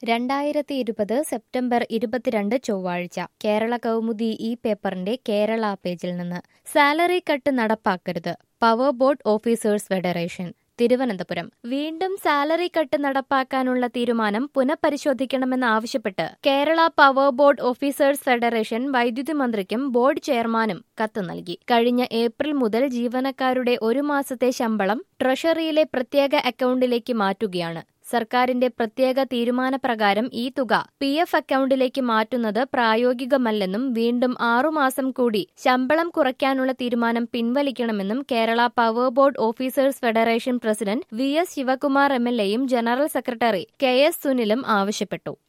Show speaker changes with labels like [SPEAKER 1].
[SPEAKER 1] രണ്ടായിരത്തി ഇരുപത് സെപ്റ്റംബർ ഇരുപത്തിരണ്ട് ചൊവ്വാഴ്ച കേരള കൗമുദി ഈ പേപ്പറിന്റെ കേരള പേജിൽ നിന്ന് സാലറി കട്ട് നടപ്പാക്കരുത് power board officers federation Thiruvananthapuram വീണ്ടും സാലറി കട്ട് നടപ്പാക്കാനുള്ള തീരുമാനം പുനഃപരിശോധിക്കണമെന്നാവശ്യപ്പെട്ട് Kerala power board officers federation വൈദ്യുതി മന്ത്രിക്കും ബോർഡ് ചെയർമാനും കത്ത് നൽകി കഴിഞ്ഞ ഏപ്രിൽ മുതൽ ജീവനക്കാരുടെ ഒരു മാസത്തെ ശമ്പളം ട്രഷറിയിലെ പ്രത്യേക അക്കൌണ്ടിലേക്ക് മാറ്റുകയാണ് സർക്കാരിന്റെ പ്രത്യേക തീരുമാനപ്രകാരം ഈ തുക പി എഫ് അക്കൌണ്ടിലേക്ക് മാറ്റുന്നത് പ്രായോഗികമല്ലെന്നും വീണ്ടും ആറുമാസം കൂടി ശമ്പളം കുറയ്ക്കാനുള്ള തീരുമാനം പിൻവലിക്കണമെന്നും Kerala power board officers federation president V S Sivakumar M L എയും ജനറൽ സെക്രട്ടറി കെ എസ് സുനിലും ആവശ്യപ്പെട്ടു